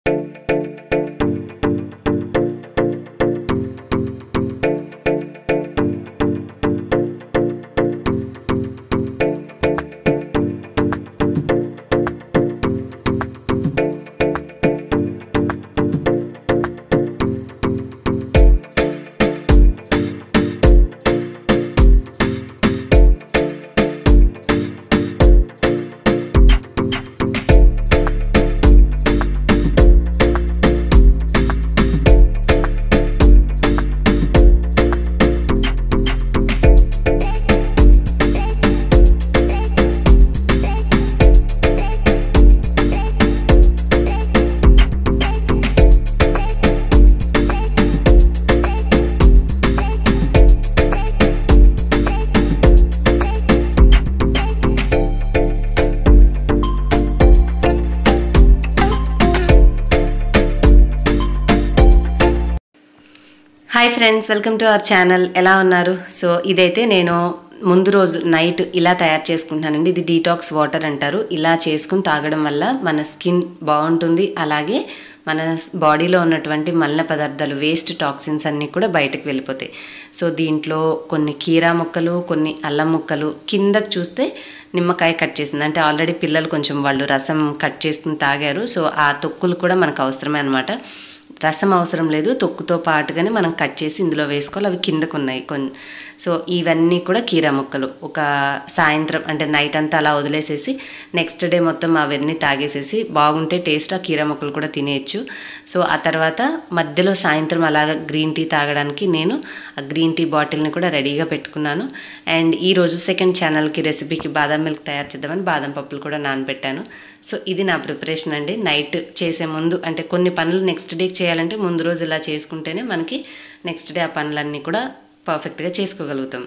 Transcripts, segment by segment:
hi friends welcome to our channel ఎలా ఉన్నారు so ఇదైతే నేను ముందు రోజు నైట్ ఇలా తయారు చేసుకుంటానండి ఇది డీటాక్స్ వాటర్ అంటారు ఇలా చేసుకుని తాగడం వల్ల మన స్కిన్ బాగుంటుంది అలాగే మన బాడీలో ఉన్నటువంటి మలిన పదార్థాలు వేస్ట్ టాక్సిన్స్ అన్నీ కూడా బయటకు వెళ్ళిపోతాయి సో దీంట్లో కొన్ని కీరా ముక్కలు కొన్ని అల్లం ముక్కలు కిందకు చూస్తే నిమ్మకాయ కట్ చేసింది అంటే ఆల్రెడీ పిల్లలు కొంచెం వాళ్ళు రసం కట్ చేసుకుని తాగారు సో ఆ తొక్కులు కూడా మనకు అవసరమే అనమాట రసం అవసరం లేదు తొక్కుతో పాటుగానే మనం కట్ చేసి ఇందులో వేసుకోవాలి అవి కిందకు ఉన్నాయి కొన్ని సో ఇవన్నీ కూడా కీరా ముక్కలు ఒక సాయంత్రం అంటే నైట్ అంతా అలా వదిలేసేసి నెక్స్ట్ డే మొత్తం అవన్నీ తాగేసేసి బాగుంటే టేస్ట్ ఆ కీరా ముక్కలు కూడా తినేయచ్చు సో ఆ తర్వాత మధ్యలో సాయంత్రం అలాగ గ్రీన్ టీ తాగడానికి నేను ఆ గ్రీన్ టీ బాటిల్ని కూడా రెడీగా పెట్టుకున్నాను అండ్ ఈ రోజు సెకండ్ ఛానల్కి రెసిపీకి బాదం మిల్క్ తయారు చేద్దామని బాదం పప్పులు కూడా నానబెట్టాను సో ఇది నా ప్రిపరేషన్ అండి నైట్ చేసే ముందు అంటే కొన్ని పనులు నెక్స్ట్ డేకి చేయాలంటే ముందు రోజు ఇలా చేసుకుంటేనే మనకి నెక్స్ట్ డే ఆ పనులన్నీ కూడా పర్ఫెక్ట్గా చేసుకోగలుగుతాం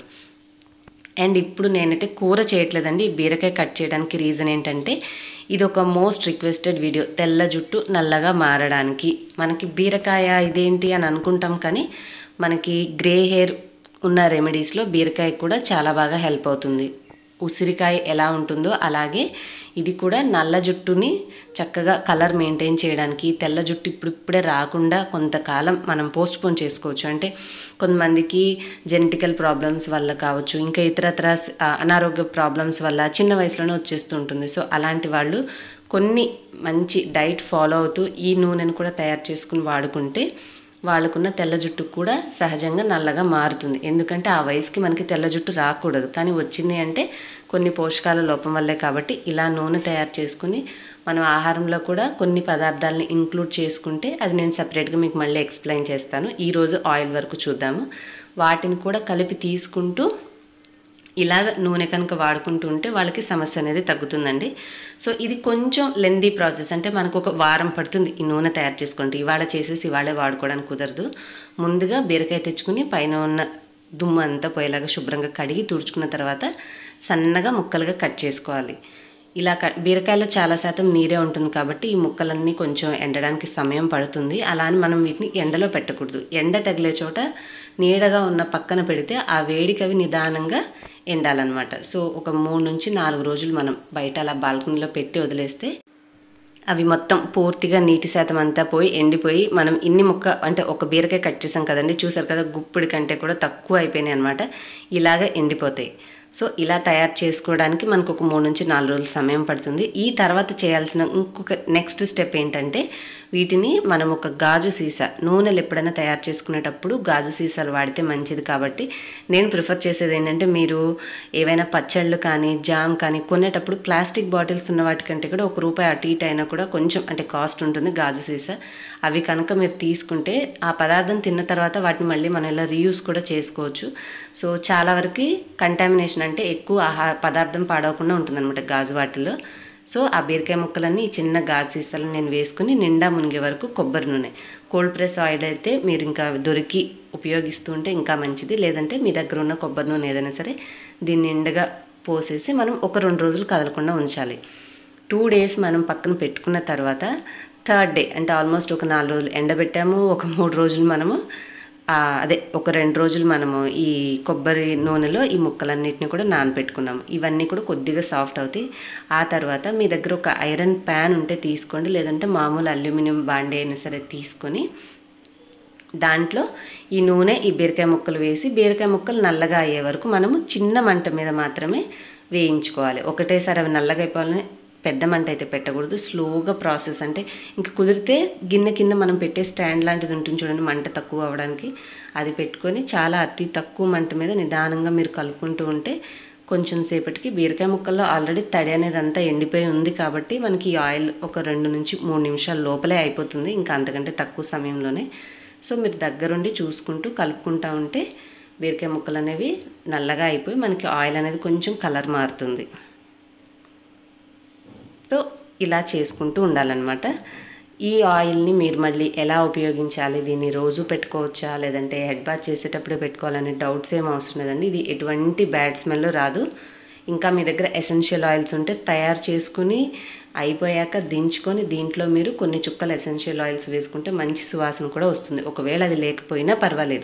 అండ్ ఇప్పుడు నేనైతే కూర చేయట్లేదండి ఈ బీరకాయ కట్ చేయడానికి రీజన్ ఏంటంటే ఇది ఒక మోస్ట్ రిక్వెస్టెడ్ వీడియో తెల్ల జుట్టు నల్లగా మారడానికి మనకి బీరకాయ ఇదేంటి అని అనుకుంటాం కానీ మనకి గ్రే హెయిర్ ఉన్న రెమెడీస్లో బీరకాయ కూడా చాలా బాగా హెల్ప్ అవుతుంది ఉసిరికాయ ఎలా ఉంటుందో అలాగే ఇది కూడా నల్ల జుట్టుని చక్కగా కలర్ మెయింటైన్ చేయడానికి తెల్ల జుట్టు ఇప్పుడు ఇప్పుడే రాకుండా కొంతకాలం మనం పోస్ట్ పోన్ చేసుకోవచ్చు అంటే కొంతమందికి జెనెటికల్ ప్రాబ్లమ్స్ వల్ల కావచ్చు ఇంకా ఇతరత్ర ఆ, అనారోగ్య ప్రాబ్లమ్స్ వల్ల చిన్న వయసులోనే వచ్చేస్తూ ఉంటుంది సో అలాంటి వాళ్ళు కొన్ని మంచి డైట్ ఫాలో అవుతూ ఈ నూనెను కూడా తయారు చేసుకుని వాడుకుంటే వాళ్ళకున్న తెల్ల జుట్టు కూడా సహజంగా నల్లగా మారుతుంది ఎందుకంటే ఆ వయసుకి మనకి తెల్ల జుట్టు రాకూడదు కానీ వచ్చింది అంటే కొన్ని పోషకాల లోపం వల్లే కాబట్టి ఇలా నూనె తయారు చేసుకుని మనం ఆహారంలో కూడా కొన్ని పదార్థాలని ఇంక్లూడ్ చేసుకుంటే అది నేను సపరేట్గా మీకు మళ్ళీ ఎక్స్ప్లెయిన్ చేస్తాను ఈరోజు ఆయిల్ వరకు చూద్దాము వాటిని కూడా కలిపి తీసుకుంటూ ఇలాగ నూనె కనుక వాడుకుంటూ ఉంటే వాళ్ళకి సమస్య అనేది తగ్గుతుందండి సో ఇది కొంచెం లెందీ ప్రాసెస్ అంటే మనకు ఒక వారం పడుతుంది ఈ నూనె తయారు చేసుకుంటే ఇవాళ చేసేసి ఇవాళే వాడుకోవడానికి కుదరదు ముందుగా బీరకాయ తెచ్చుకుని పైన ఉన్న దుమ్ము అంతా పోయేలాగా శుభ్రంగా కడిగి తుడుచుకున్న తర్వాత సన్నగా ముక్కలుగా కట్ చేసుకోవాలి ఇలా క బీరకాయలో చాలా శాతం నీరే ఉంటుంది కాబట్టి ఈ ముక్కలన్నీ కొంచెం ఎండడానికి సమయం పడుతుంది అలా అని మనం వీటిని ఎండలో పెట్టకూడదు ఎండ తగిలే చోట నీడగా ఉన్న పక్కన పెడితే ఆ వేడికి అవి నిదానంగా ఎండాలన్నమాట సో ఒక మూడు నుంచి నాలుగు రోజులు మనం బయట అలా బాల్కనీలో పెట్టి వదిలేస్తే అవి మొత్తం పూర్తిగా నీటి శాతం అంతా పోయి ఎండిపోయి మనం ఇన్ని ముక్క అంటే ఒక బీరకాయ కట్ చేసాం కదండి చూసారు కదా గుప్పిడి కంటే కూడా తక్కువ అయిపోయినాయి అనమాట ఇలాగ ఎండిపోతాయి సో ఇలా తయారు చేసుకోవడానికి మనకు ఒక మూడు నుంచి నాలుగు రోజులు సమయం పడుతుంది ఈ తర్వాత చేయాల్సిన ఇంకొక నెక్స్ట్ స్టెప్ ఏంటంటే వీటిని మనం ఒక గాజు సీసా నూనెలు ఎప్పుడైనా తయారు చేసుకునేటప్పుడు గాజు సీసాలు వాడితే మంచిది కాబట్టి నేను ప్రిఫర్ చేసేది ఏంటంటే మీరు ఏవైనా పచ్చళ్ళు కానీ జామ్ కానీ కొనేటప్పుడు ప్లాస్టిక్ బాటిల్స్ ఉన్న వాటికంటే కూడా ఒక రూపాయి అటు ఇటు అయినా కూడా కొంచెం అంటే కాస్ట్ ఉంటుంది గాజు సీసా అవి కనుక మీరు తీసుకుంటే ఆ పదార్థం తిన్న తర్వాత వాటిని మళ్ళీ మనం ఇలా రీయూస్ కూడా చేసుకోవచ్చు సో చాలా వరకు కంటామినేషన్ అంటే ఎక్కువ ఆహా పదార్థం పాడవకుండా ఉంటుందన్నమాట గాజు వాటిలో సో ఆ బీరకాయ ముక్కలన్నీ ఈ చిన్న గాజు సీసాలు నేను వేసుకుని నిండా మునిగే వరకు కొబ్బరి నూనె కోల్డ్ ప్రెస్ ఆయిల్ అయితే మీరు ఇంకా దొరికి ఉపయోగిస్తూ ఉంటే ఇంకా మంచిది లేదంటే మీ దగ్గర ఉన్న కొబ్బరి నూనె ఏదైనా సరే దీన్ని నిండుగా పోసేసి మనం ఒక రెండు రోజులు కదలకుండా ఉంచాలి టూ డేస్ మనం పక్కన పెట్టుకున్న తర్వాత థర్డ్ డే అంటే ఆల్మోస్ట్ ఒక నాలుగు రోజులు ఎండబెట్టాము ఒక మూడు రోజులు మనము ఆ, అదే ఒక రెండు రోజులు మనము ఈ కొబ్బరి నూనెలో ఈ ముక్కలన్నిటిని కూడా నానపెట్టుకున్నాము ఇవన్నీ కూడా కొద్దిగా సాఫ్ట్ అవుతాయి ఆ తర్వాత మీ దగ్గర ఒక ఐరన్ ప్యాన్ ఉంటే తీసుకోండి లేదంటే మామూలు అల్యూమినియం బాండీ అయినా సరే తీసుకొని దాంట్లో ఈ నూనె ఈ బీరకాయ ముక్కలు వేసి బీరకాయ ముక్కలు నల్లగా అయ్యే వరకు మనము చిన్న మంట మీద మాత్రమే వేయించుకోవాలి ఒకటేసారి అవి నల్లగా అయిపోవాలని పెద్ద మంట అయితే పెట్టకూడదు స్లోగా ప్రాసెస్ అంటే ఇంకా కుదిరితే గిన్నె కింద మనం పెట్టే స్టాండ్ లాంటిది ఉంటుంది చూడండి మంట తక్కువ అవ్వడానికి అది పెట్టుకొని చాలా అతి తక్కువ మంట మీద నిదానంగా మీరు కలుపుకుంటూ ఉంటే కొంచెం సేపటికి బీరకాయ ముక్కల్లో ఆల్రెడీ తడి అనేది అంతా ఎండిపోయి ఉంది కాబట్టి మనకి ఈ ఆయిల్ ఒక రెండు నుంచి మూడు నిమిషాల లోపలే అయిపోతుంది ఇంకా అంతకంటే తక్కువ సమయంలోనే సో మీరు దగ్గరుండి చూసుకుంటూ కలుపుకుంటూ ఉంటే బీరకాయ ముక్కలు అనేవి నల్లగా అయిపోయి మనకి ఆయిల్ అనేది కొంచెం కలర్ మారుతుంది సో ఇలా చేసుకుంటూ ఉండాలన్నమాట ఈ ఆయిల్ని మీరు మళ్ళీ ఎలా ఉపయోగించాలి దీన్ని రోజు పెట్టుకోవచ్చా లేదంటే హెడ్ బాత్ చేసేటప్పుడే పెట్టుకోవాలనే డౌట్స్ ఏం అవసరం లేదండి ఇది ఎటువంటి బ్యాడ్ స్మెల్ రాదు ఇంకా మీ దగ్గర ఎసెన్షియల్ ఆయిల్స్ ఉంటే తయారు చేసుకుని అయిపోయాక దించుకొని దీంట్లో మీరు కొన్ని చుక్కలు ఎసెన్షియల్ ఆయిల్స్ వేసుకుంటే మంచి సువాసన కూడా వస్తుంది ఒకవేళ అవి లేకపోయినా పర్వాలేదు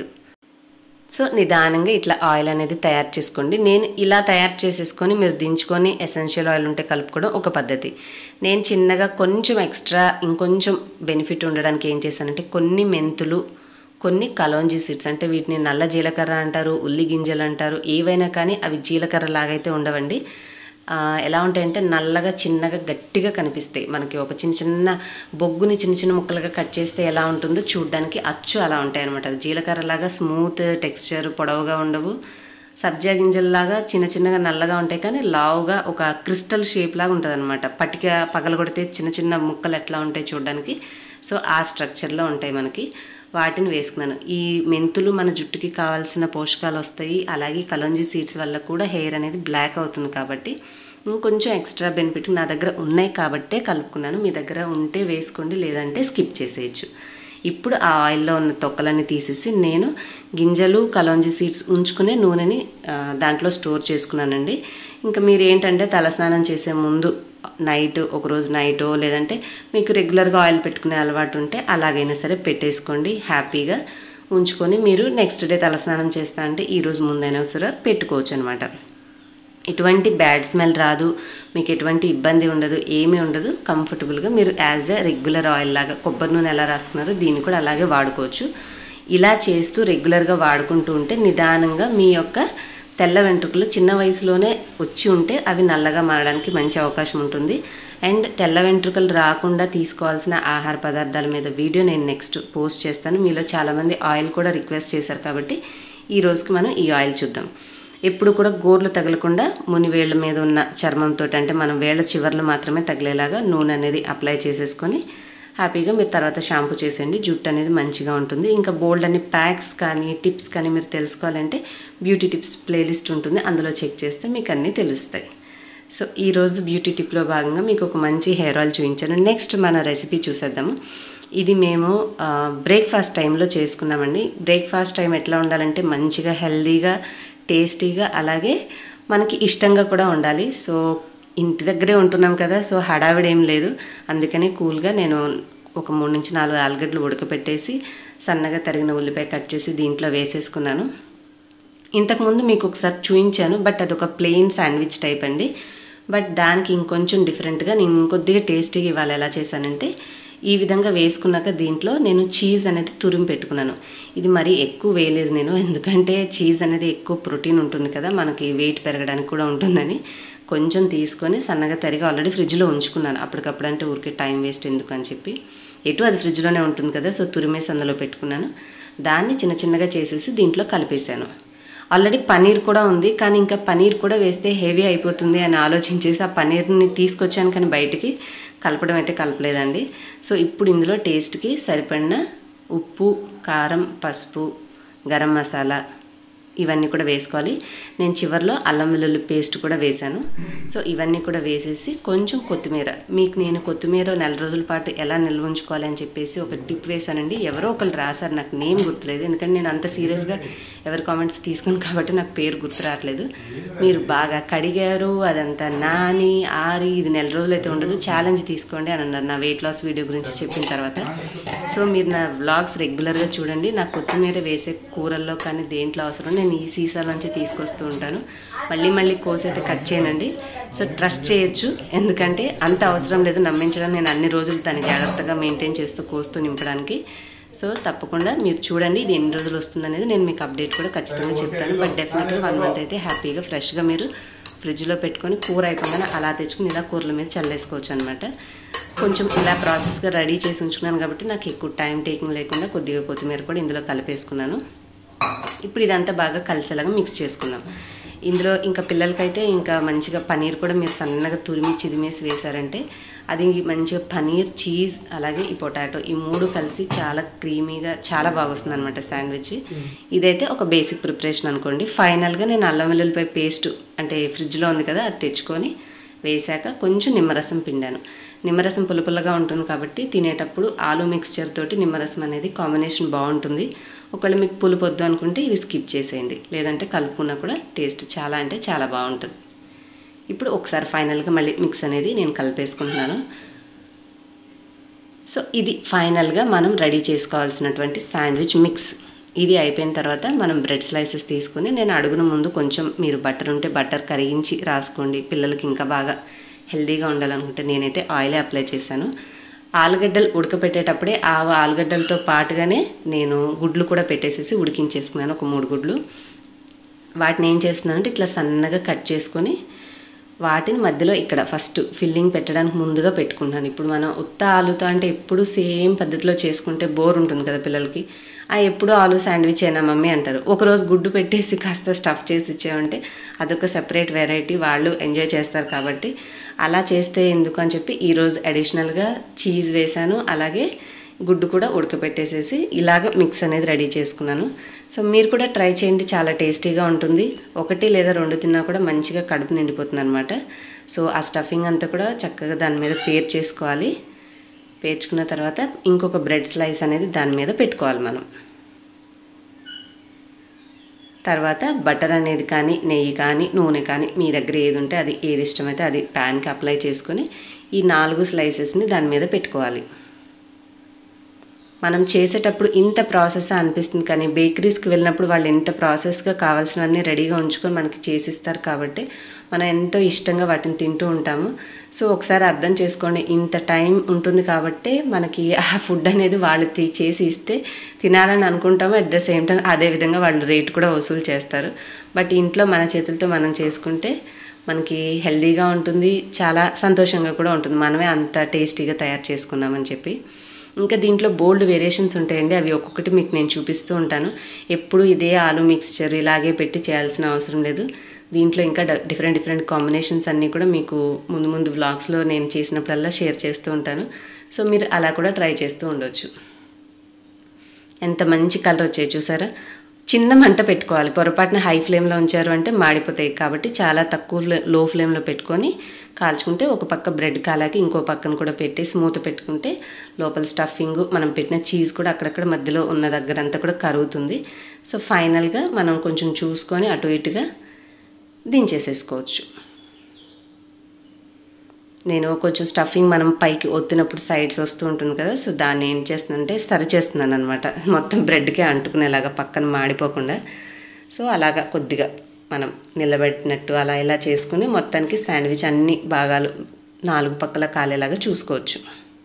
సో నిదానంగా ఇట్లా ఆయిల్ అనేది తయారు చేసుకోండి నేను ఇలా తయారు చేసేసుకొని మీరు దించుకొని ఎసెన్షియల్ ఆయిల్ ఉంటే కలుపుకోవడం ఒక పద్ధతి నేను చిన్నగా కొంచెం ఎక్స్ట్రా ఇంకొంచెం బెనిఫిట్ ఉండడానికి ఏం చేశానంటే కొన్ని మెంతులు కొన్ని కలోంజీ సీడ్స్ అంటే వీటిని నల్ల జీలకర్ర అంటారు ఉల్లి గింజలు అంటారు ఏవైనా కానీ అవి జీలకర్ర లాగైతే ఉండవండి ఆ, ఎలా ఉంటాయంటే నల్లగా చిన్నగా గట్టిగా కనిపిస్తాయి మనకి ఒక చిన్న చిన్న బొగ్గుని చిన్న చిన్న ముక్కలుగా కట్ చేస్తే ఎలా ఉంటుందో చూడడానికి అచ్చు అలా ఉంటాయి అనమాట జీలకర్ర లాగా స్మూత్ టెక్స్చర్ పొడవుగా ఉండవు సబ్జా గింజల్లాగా చిన్న చిన్నగా నల్లగా ఉంటాయి కానీ లావుగా ఒక క్రిస్టల్ షేప్ లాగా ఉంటుంది అనమాట పటిక పగలగొడితే చిన్న చిన్న ముక్కలు ఎట్లా ఉంటాయి చూడడానికి సో ఆ స్ట్రక్చర్లో ఉంటాయి మనకి వాటిని వేసుకున్నాను ఈ మెంతులు మన జుట్టుకి కావాల్సిన పోషకాలు వస్తాయి అలాగే కలంజీ సీడ్స్ వల్ల కూడా హెయిర్ అనేది బ్లాక్ అవుతుంది కాబట్టి ఇంకొంచెం ఎక్స్ట్రా బెనిఫిట్ నా దగ్గర ఉన్నాయి కాబట్టే కలుపుకున్నాను మీ దగ్గర ఉంటే వేసుకోండి లేదంటే స్కిప్ చేసేయచ్చు ఇప్పుడు ఆ ఆయిల్లో ఉన్న తొక్కలన్నీ తీసేసి నేను గింజలు కలోంజీ సీడ్స్ ఉంచుకునే నూనెని ఆ, దాంట్లో స్టోర్ చేసుకున్నానండి ఇంకా మీరు ఏంటంటే తలస్నానం చేసే ముందు నైట్ ఒకరోజు నైటో లేదంటే మీకు రెగ్యులర్గా ఆయిల్ పెట్టుకునే అలవాటు ఉంటే అలాగైనా సరే పెట్టేసుకోండి హ్యాపీగా ఉంచుకొని మీరు నెక్స్ట్ డే తలస్నానం చేస్తా అంటే ఈరోజు ముందైనా సరే పెట్టుకోవచ్చు అనమాట ఎటువంటి బ్యాడ్ స్మెల్ రాదు మీకు ఎటువంటి ఇబ్బంది ఉండదు ఏమీ ఉండదు కంఫర్టబుల్గా మీరు యాజ్ ఎ రెగ్యులర్ ఆయిల్ లాగా కొబ్బరి నూనె ఎలా రాసుకున్నారో దీన్ని కూడా అలాగే వాడుకోవచ్చు ఇలా చేస్తూ రెగ్యులర్గా వాడుకుంటూ ఉంటే నిదానంగా మీ యొక్క తెల్ల వెంట్రుకలు చిన్న వయసులోనే వచ్చి ఉంటే అవి నల్లగా మారడానికి మంచి అవకాశం ఉంటుంది అండ్ తెల్ల వెంట్రుకలు రాకుండా తీసుకోవాల్సిన ఆహార పదార్థాల మీద వీడియో నేను నెక్స్ట్ పోస్ట్ చేస్తాను మీలో చాలామంది ఆయిల్ కూడా రిక్వెస్ట్ చేశారు కాబట్టి ఈ రోజుకి మనం ఈ ఆయిల్ చూద్దాం ఎప్పుడు కూడా గోర్లు తగలకుండా ముని వేళ్ళ మీద ఉన్న చర్మంతో అంటే మనం వేళ్ళ చివర్లు మాత్రమే తగిలేలాగా నూనె అనేది అప్లై చేసేసుకొని హ్యాపీగా మీరు తర్వాత షాంపూ చేసేయండి జుట్టు అనేది మంచిగా ఉంటుంది ఇంకా బోల్డ్ అని ప్యాక్స్ కానీ టిప్స్ కానీ మీరు తెలుసుకోవాలంటే బ్యూటీ టిప్స్ ప్లేలిస్ట్ ఉంటుంది అందులో చెక్ చేస్తే మీకు అన్నీ తెలుస్తాయి సో ఈరోజు బ్యూటీ టిప్లో భాగంగా మీకు ఒక మంచి హెయిర్ ఆయిల్ చూపించాను నెక్స్ట్ మన రెసిపీ చూసేద్దాము ఇది మేము బ్రేక్ఫాస్ట్ టైంలో చేసుకున్నామండి బ్రేక్ఫాస్ట్ టైం ఎట్లా ఉండాలంటే మంచిగా హెల్దీగా టేస్టీగా అలాగే మనకి ఇష్టంగా కూడా ఉండాలి సో ఇంటి దగ్గరే ఉంటున్నాం కదా సో హడావిడి ఏం లేదు అందుకని కూల్గా నేను ఒక మూడు నుంచి నాలుగు ఆలుగడ్డలు ఉడకపెట్టేసి సన్నగా తరిగిన ఉల్లిపాయ కట్ చేసి దీంట్లో వేసేసుకున్నాను ఇంతకుముందు మీకు ఒకసారి చూపించాను బట్ అదొక ప్లెయిన్ శాండ్విచ్ టైప్ అండి బట్ దానికి ఇంకొంచెం డిఫరెంట్గా నేను ఇంకొద్దిగా టేస్టీగా ఇవాళ ఎలా చేశానంటే ఈ విధంగా వేసుకున్నాక దీంట్లో నేను చీజ్ అనేది తురిమి పెట్టుకున్నాను ఇది మరీ ఎక్కువ వేయలేదు నేను ఎందుకంటే చీజ్ అనేది ఎక్కువ ప్రోటీన్ ఉంటుంది కదా మనకి వెయిట్ పెరగడానికి కూడా ఉంటుందని కొంచెం తీసుకొని సన్నగా తరిగి ఆల్రెడీ ఫ్రిడ్జ్లో ఉంచుకున్నాను అప్పటికప్పుడు అంటే ఊరికే టైం వేస్ట్ ఎందుకు అని చెప్పి ఎటు అది ఫ్రిడ్జ్లోనే ఉంటుంది కదా సో తురిమేసి అందులో పెట్టుకున్నాను దాన్ని చిన్న చిన్నగా చేసేసి దీంట్లో కలిపేశాను ఆల్రెడీ పనీర్ కూడా ఉంది కానీ ఇంకా పనీర్ కూడా వేస్తే హెవీ అయిపోతుంది అని ఆలోచించేసి ఆ పనీర్ని తీసుకొచ్చాను కానీ బయటికి కలపడం అయితే కలపలేదండి సో ఇప్పుడు ఇందులో టేస్ట్కి సరిపడిన ఉప్పు కారం పసుపు గరం మసాలా ఇవన్నీ కూడా వేసుకోవాలి నేను చివరిలో అల్లం వెల్లుల్లి పేస్ట్ కూడా వేశాను సో ఇవన్నీ కూడా వేసేసి కొంచెం కొత్తిమీర మీకు నేను కొత్తిమీర నెల రోజుల పాటు ఎలా నిల్వ ఉంచుకోవాలి అని చెప్పేసి ఒక టిప్ వేశానండి ఎవరో ఒకరు రాశారు నాకు నేమ్ గుర్తులేదు ఎందుకంటే నేను అంత సీరియస్గా ఎవరి కామెంట్స్ తీసుకుని కాబట్టి నాకు పేరు గుర్తు రావట్లేదు మీరు బాగా కడిగారు అదంతా నాని ఆరి ఇది నెల రోజులు అయితే ఉండదు ఛాలెంజ్ తీసుకోండి అని అన్నారు నా వెయిట్ లాస్ వీడియో గురించి చెప్పిన తర్వాత సో మీరు నా వ్లాగ్స్ రెగ్యులర్గా చూడండి నాకు కొత్తిమీర వేసే కూరల్లో కానీ దేంట్లో అవసరం నేను ఈ సీసాల నుంచి తీసుకొస్తూ ఉంటాను మళ్ళీ మళ్ళీ కోసి అయితే కట్ చేయనండి సో ట్రస్ట్ చేయొచ్చు ఎందుకంటే అంత అవసరం లేదు నమ్మించడం నేను అన్ని రోజులు దాన్ని జాగ్రత్తగా మెయింటైన్ చేస్తూ కోస్తూ నింపడానికి సో తప్పకుండా మీరు చూడండి ఇది ఎన్ని రోజులు వస్తుంది అనేది నేను మీకు అప్డేట్ కూడా ఖచ్చితంగా చెప్తాను బట్ డెఫినెట్గా వన్ మంత్ అయితే హ్యాపీగా ఫ్రెష్గా మీరు ఫ్రిడ్జ్లో పెట్టుకొని కూర అయిపోగానే అలా తెచ్చుకుని ఇలా కూరల మీద చల్లేసుకోవచ్చు అనమాట కొంచెం ఇలా ప్రాసెస్గా రెడీ చేసి ఉంచుకున్నాను కాబట్టి నాకు ఎక్కువ టైం టేకింగ్ లేకుండా కొద్దిగా కొత్తిమీర కూడా ఇందులో కలిపేసుకున్నాను ఇప్పుడు ఇదంతా బాగా కలిసేలాగా మిక్స్ చేసుకుందాం ఇందులో ఇంకా పిల్లలకైతే ఇంకా మంచిగా పనీర్ కూడా మీరు సన్నగా తురిమి చిరిమేసి వేశారంటే అది మంచిగా పనీర్ చీజ్ అలాగే ఈ పొటాటో ఈ మూడు కలిసి చాలా క్రీమీగా చాలా బాగా వస్తుంది అనమాట శాండ్విచ్ ఇదైతే ఒక బేసిక్ ప్రిపరేషన్ అనుకోండి ఫైనల్గా నేను అల్లం వెల్లుల్లిపాయ పేస్ట్ అంటే ఫ్రిడ్జ్లో ఉంది కదా అది తెచ్చుకొని వేశాక కొంచెం నిమ్మరసం పిండాను నిమ్మరసం పులుపుల్లగా ఉంటుంది కాబట్టి తినేటప్పుడు ఆలు మిక్స్చర్ తోటి నిమ్మరసం అనేది కాంబినేషన్ బాగుంటుంది ఒకవేళ మీకు పులుపు వద్దు అనుకుంటే ఇది స్కిప్ చేసేయండి లేదంటే కలుపుకున్నా కూడా టేస్ట్ చాలా అంటే చాలా బాగుంటుంది ఇప్పుడు ఒకసారి ఫైనల్గా మళ్ళీ మిక్స్ అనేది నేను కలిపేసుకుంటున్నాను సో ఇది ఫైనల్గా మనం రెడీ చేసుకోవాల్సినటువంటి శాండ్విచ్ మిక్స్ ఇది అయిపోయిన తర్వాత మనం బ్రెడ్ స్లైసెస్ తీసుకుని నేను అడుగున ముందు కొంచెం మీరు బటర్ ఉంటే బటర్ కరిగించి రాసుకోండి పిల్లలకి ఇంకా బాగా హెల్దీగా ఉండాలనుకుంటే నేనైతే ఆయిలే అప్లై చేశాను ఆలుగడ్డలు ఉడకపెట్టేటప్పుడే ఆ ఆలుగడ్డలతో పాటుగానే నేను గుడ్లు కూడా పెట్టేసేసి ఉడికించేసుకున్నాను ఒక మూడు గుడ్లు వాటిని ఏం చేస్తున్నానంటే ఇట్లా సన్నగా కట్ చేసుకొని వాటిని మధ్యలో ఇక్కడ ఫస్ట్ ఫిల్లింగ్ పెట్టడానికి ముందుగా పెట్టుకుంటాను ఇప్పుడు మనం ఉత్త ఆలుతో అంటే ఎప్పుడు సేమ్ పద్ధతిలో చేసుకుంటే బోర్ ఉంటుంది కదా పిల్లలకి ఆ ఎప్పుడు ఆలు శాండ్విచ్ అయినా మమ్మీ అంటారు ఒకరోజు గుడ్డు పెట్టేసి కాస్త స్టఫ్ చేసి ఇచ్చామంటే అదొక సెపరేట్ వెరైటీ వాళ్ళు ఎంజాయ్ చేస్తారు కాబట్టి అలా చేస్తే ఎందుకు అని చెప్పి ఈరోజు అడిషనల్గా చీజ్ వేశాను అలాగే గుడ్డు కూడా ఉడకపెట్టేసేసి ఇలాగ మిక్స్ అనేది రెడీ చేసుకున్నాను సో మీరు కూడా ట్రై చేయండి చాలా టేస్టీగా ఉంటుంది ఒకటి లేదా రెండు తిన్నా కూడా మంచిగా కడుపు నిండిపోతుంది అనమాట సో ఆ స్టఫింగ్ అంతా కూడా చక్కగా దాని మీద పేర్ చేసుకోవాలి పేర్చుకున్న తర్వాత ఇంకొక బ్రెడ్ స్లైస్ అనేది దాని మీద పెట్టుకోవాలి మనం తర్వాత బటర్ అనేది కానీ నెయ్యి కానీ నూనె కానీ మీ దగ్గర ఏది ఉంటే అది ఏది ఇష్టమైతే అది ప్యాన్కి అప్లై చేసుకొని ఈ నాలుగు స్లైసెస్ని దాని మీద పెట్టుకోవాలి మనం చేసేటప్పుడు ఇంత ప్రాసెస్ అనిపిస్తుంది కానీ బేకరీస్కి వెళ్ళినప్పుడు వాళ్ళు ఇంత ప్రాసెస్గా కావాల్సినవన్నీ రెడీగా ఉంచుకొని మనకి చేసిస్తారు కాబట్టి మనం ఎంతో ఇష్టంగా వాటిని తింటూ ఉంటాము సో ఒకసారి అర్థం చేసుకోండి ఇంత టైం ఉంటుంది కాబట్టి మనకి ఆ ఫుడ్ అనేది వాళ్ళు తీ- చేసి ఇస్తే తినాలని అనుకుంటాము అట్ ద సేమ్ టైం అదే విధంగా వాళ్ళు రేట్ కూడా వసూలు చేస్తారు బట్ ఇంట్లో మన చేతులతో మనం చేసుకుంటే మనకి హెల్దీగా ఉంటుంది చాలా సంతోషంగా కూడా ఉంటుంది మనమే అంత టేస్టీగా తయారు చేసుకున్నామని చెప్పి ఇంకా దీంట్లో బోల్డ్ వేరియేషన్స్ ఉంటాయండి అవి ఒక్కొక్కటి మీకు నేను చూపిస్తూ ఉంటాను ఎప్పుడు ఇదే ఆలు మిక్స్చర్ ఇలాగే పెట్టి చేయాల్సిన అవసరం లేదు దీంట్లో ఇంకా డిఫరెంట్ డిఫరెంట్ కాంబినేషన్స్ అన్నీ కూడా మీకు ముందు ముందు వ్లాగ్స్లో నేను చేసినప్పుడల్లా షేర్ చేస్తూ ఉంటాను సో మీరు అలా కూడా ట్రై చేస్తూ ఉండొచ్చు ఎంత మంచి కలర్ వచ్చాయి చూసారా చిన్న మంట పెట్టుకోవాలి పొరపాటున హై ఫ్లేమ్లో ఉంచారు అంటే మాడిపోతాయి కాబట్టి చాలా తక్కువ ఫ్లే- లో ఫ్లేమ్లో పెట్టుకొని కాల్చుకుంటే ఒక పక్క బ్రెడ్ కాలాకి ఇంకో పక్కన కూడా పెట్టి స్మూత్ పెట్టుకుంటే లోపల స్టఫింగ్ మనం పెట్టిన చీజ్ కూడా అక్కడక్కడ మధ్యలో ఉన్న దగ్గర అంతా కూడా కరుగుతుంది సో ఫైనల్గా మనం కొంచెం చూసుకొని అటు ఇటుగా దించేసేసుకోవచ్చు నేను కొంచెం స్టఫింగ్ మనం పైకి ఒత్తినప్పుడు సైడ్స్ వస్తూ ఉంటుంది కదా సో దాన్ని ఏం చేస్తున్నానంటే సరి చేస్తున్నాను అనమాట మొత్తం బ్రెడ్కే అంటుకునేలాగా పక్కన మాడిపోకుండా సో అలాగా కొద్దిగా మనం నిలబెట్టినట్టు అలా ఇలా చేసుకుని మొత్తానికి శాండ్విచ్ అన్ని భాగాలు నాలుగు పక్కల కాలేలాగా చూసుకోవచ్చు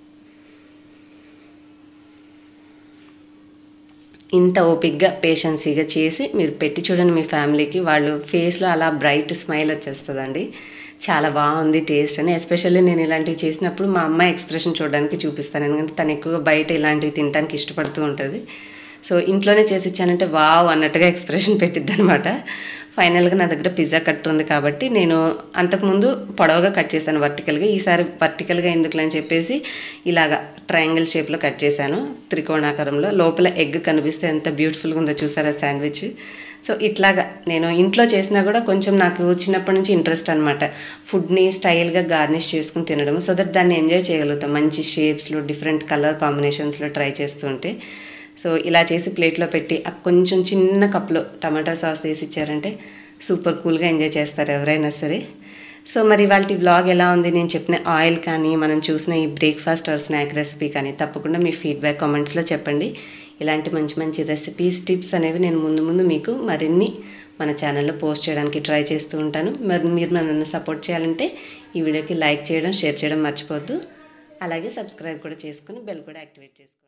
ఇంత ఓపిక్గా పేషెన్సీగా చేసి మీరు పెట్టి చూడండి మీ ఫ్యామిలీకి వాళ్ళు ఫేస్లో అలా బ్రైట్ స్మైల్ వచ్చేస్తుందండి చాలా బాగుంది టేస్ట్ అని ఎస్పెషల్లీ నేను ఇలాంటివి చేసినప్పుడు మా అమ్మాయి ఎక్స్ప్రెషన్ చూడడానికి చూపిస్తాను ఎందుకంటే తను ఎక్కువగా బయట ఇలాంటివి తినడానికి ఇష్టపడుతూ ఉంటుంది సో ఇంట్లోనే చేసి ఇచ్చానంటే వావ్ అన్నట్టుగా ఎక్స్ప్రెషన్ పెట్టిద్ది అనమాట ఫైనల్గా నా దగ్గర పిజ్జా కట్ ఉంది కాబట్టి నేను అంతకుముందు పొడవుగా కట్ చేశాను వర్టికల్గా ఈసారి వర్టికల్గా ఎందుకులే అని చెప్పేసి ఇలాగా ట్రయాంగిల్ షేప్లో కట్ చేశాను త్రికోణాకారంలో లోపల ఎగ్ కనిపిస్తే ఎంత బ్యూటిఫుల్గా ఉందో చూసారా శాండ్విచ్ సో ఇట్లాగా నేను ఇంట్లో చేసినా కూడా కొంచెం నాకు చిన్నప్పటి నుంచి ఇంట్రెస్ట్ అనమాట ఫుడ్ని స్టైల్గా గార్నిష్ చేసుకుని తినడం సో దట్ దాన్ని ఎంజాయ్ చేయగలుగుతాం మంచి షేప్స్లో డిఫరెంట్ కలర్ కాంబినేషన్స్లో ట్రై చేస్తుంటే సో ఇలా చేసి ప్లేట్లో పెట్టి ఆ కొంచెం చిన్న కప్లో టమాటా సాస్ వేసి ఇచ్చారంటే సూపర్ కూల్గా ఎంజాయ్ చేస్తారు ఎవరైనా సరే సో మరి వాళ్ళ బ్లాగ్ ఎలా ఉంది నేను చెప్పిన ఆయిల్ కానీ మనం చూసిన ఈ బ్రేక్ఫాస్ట్ ఆర్ స్నాక్ రెసిపీ కానీ తప్పకుండా మీ ఫీడ్బ్యాక్ కామెంట్స్లో చెప్పండి ఇలాంటి మంచి మంచి రెసిపీస్ టిప్స్ అనేవి నేను ముందు ముందు మీకు మరిన్ని మన ఛానల్లో పోస్ట్ చేయడానికి ట్రై చేస్తూ ఉంటాను మరి మీరు నన్ను సపోర్ట్ చేయాలంటే ఈ వీడియోకి లైక్ చేయడం షేర్ చేయడం మర్చిపోవద్దు అలాగే సబ్స్క్రైబ్ కూడా చేసుకుని బెల్ కూడా యాక్టివేట్ చేసుకోండి